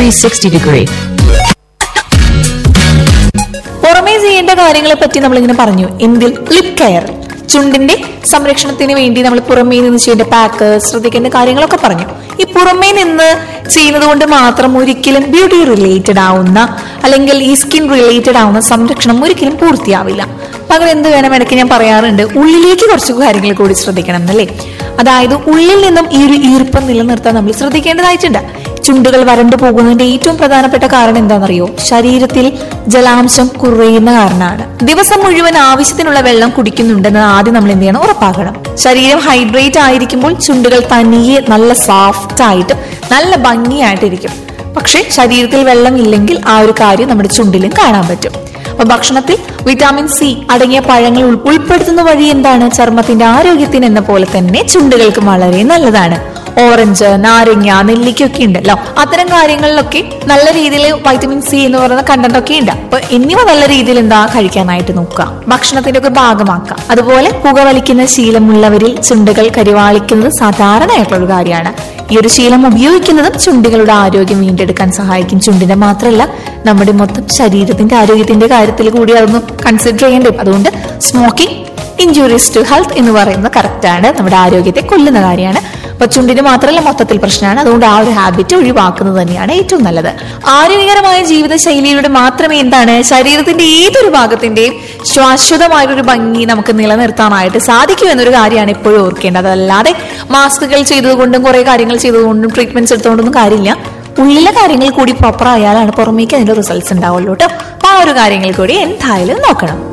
360 degree. പുറമേ ചെയ്യേണ്ട കാര്യങ്ങളെ പറ്റി നമ്മളിങ്ങനെ പറഞ്ഞു എന്തിൽ ലിപ് കെയർ ചുണ്ടിന്റെ സംരക്ഷണത്തിന് വേണ്ടി നമ്മൾ പുറമേ നിന്ന് ചെയ്യേണ്ട പാക്ക് ശ്രദ്ധിക്കേണ്ട കാര്യങ്ങളൊക്കെ പറഞ്ഞു ഈ പുറമേ നിന്ന് ചെയ്യുന്നത് കൊണ്ട് മാത്രം ഒരിക്കലും ബ്യൂട്ടി റിലേറ്റഡ് ആവുന്ന അല്ലെങ്കിൽ ഈ സ്കിൻ റിലേറ്റഡ് ആവുന്ന സംരക്ഷണം ഒരിക്കലും പൂർത്തിയാവില്ല പകരം എന്ത് വേണം ഇടയ്ക്ക് ഞാൻ പറയാറുണ്ട് ഉള്ളിലേക്ക് കുറച്ച് കാര്യങ്ങൾ കൂടി ശ്രദ്ധിക്കണം എന്നല്ലേ അതായത് ഉള്ളിൽ നിന്നും ഈ ഒരു ഈർപ്പം നിലനിർത്താൻ നമ്മൾ ശ്രദ്ധിക്കേണ്ടതായിട്ടുണ്ട് ചുണ്ടുകൾ വരണ്ടു പോകുന്നതിന്റെ ഏറ്റവും പ്രധാനപ്പെട്ട കാരണം എന്താണെന്നറിയോ ശരീരത്തിൽ ജലാംശം കുറയുന്ന കാരണമാണ് ദിവസം മുഴുവൻ ആവശ്യത്തിനുള്ള വെള്ളം കുടിക്കുന്നുണ്ടെന്ന് ആദ്യം നമ്മൾ എന്ത് ചെയ്യണം ഉറപ്പാക്കണം ശരീരം ഹൈഡ്രേറ്റ് ആയിരിക്കുമ്പോൾ ചുണ്ടുകൾ തനിയെ നല്ല സോഫ്റ്റ് ആയിട്ട് നല്ല ഭംഗിയായിട്ടിരിക്കും പക്ഷെ ശരീരത്തിൽ വെള്ളം ഇല്ലെങ്കിൽ ആ ഒരു കാര്യം നമ്മുടെ ചുണ്ടിലും കാണാൻ പറ്റും അപ്പൊ ഭക്ഷണത്തിൽ വിറ്റാമിൻ സി അടങ്ങിയ പഴങ്ങൾ ഉൾ- ഉൾപ്പെടുത്തുന്ന വഴി എന്താണ് ചർമ്മത്തിന്റെ ആരോഗ്യത്തിന് എന്ന പോലെ തന്നെ ചുണ്ടുകൾക്ക് വളരെ നല്ലതാണ് ഓറഞ്ച് നാരങ്ങ നെല്ലിക്കൊക്കെ ഉണ്ടല്ലോ അത്തരം കാര്യങ്ങളിലൊക്കെ നല്ല രീതിയിൽ വൈറ്റമിൻ സി എന്ന് പറയുന്ന കണ്ടന്റ് ഒക്കെ ഉണ്ട് അപ്പൊ എന്നിവ നല്ല രീതിയിൽ എന്താ കഴിക്കാനായിട്ട് നോക്കുക ഭക്ഷണത്തിന്റെ ഒക്കെ ഭാഗമാക്കാം അതുപോലെ പുകവലിക്കുന്ന ശീലമുള്ളവരിൽ ചുണ്ടുകൾ കരിവാളിക്കുന്നത് സാധാരണയായിട്ടുള്ള ഒരു കാര്യമാണ് ഈ ഒരു ശീലം ഉപയോഗിക്കുന്നതും ചുണ്ടുകളുടെ ആരോഗ്യം വീണ്ടെടുക്കാൻ സഹായിക്കും ചുണ്ടിന്റെ മാത്രമല്ല നമ്മുടെ മൊത്തം ശരീരത്തിന്റെ ആരോഗ്യത്തിന്റെ കാര്യത്തിൽ കൂടി അതൊന്ന് കൺസിഡർ ചെയ്യേണ്ടത് അതുകൊണ്ട് സ്മോക്കിംഗ് ഇഞ്ചുറീസ് ടു ഹെൽത്ത് എന്ന് പറയുന്നത് കറക്റ്റ് ആണ് നമ്മുടെ ആരോഗ്യത്തെ കൊല്ലുന്ന കാര്യമാണ് അപ്പൊ ചുണ്ടിന് മാത്രമല്ല മൊത്തത്തിൽ പ്രശ്നമാണ് അതുകൊണ്ട് ആ ഒരു ഹാബിറ്റ് ഒഴിവാക്കുന്നത് തന്നെയാണ് ഏറ്റവും നല്ലത് ആരോഗ്യകരമായ ജീവിത ശൈലിയിലൂടെ മാത്രമേ എന്താണ് ശരീരത്തിന്റെ ഏതൊരു ഭാഗത്തിന്റെയും ശാശ്വതമായൊരു ഭംഗി നമുക്ക് നിലനിർത്താനായിട്ട് സാധിക്കൂ എന്നൊരു കാര്യമാണ് എപ്പോഴും ഓർക്കേണ്ടത് അല്ലാതെ മാസ്കുകൾ ചെയ്തതുകൊണ്ടും കുറെ കാര്യങ്ങൾ ചെയ്തതുകൊണ്ടും ട്രീറ്റ്മെന്റ്സ് എടുത്തുകൊണ്ടൊന്നും കാര്യമില്ല ഉള്ളിലെ കാര്യങ്ങൾ കൂടി പ്രോപ്പർ ആയാലാണ് പുറമേക്ക് അതിന്റെ റിസൾട്ട്സ് ഉണ്ടാവുള്ളൂ കേട്ടോ അപ്പൊ ആ ഒരു കാര്യങ്ങൾ കൂടി എന്തായാലും നോക്കണം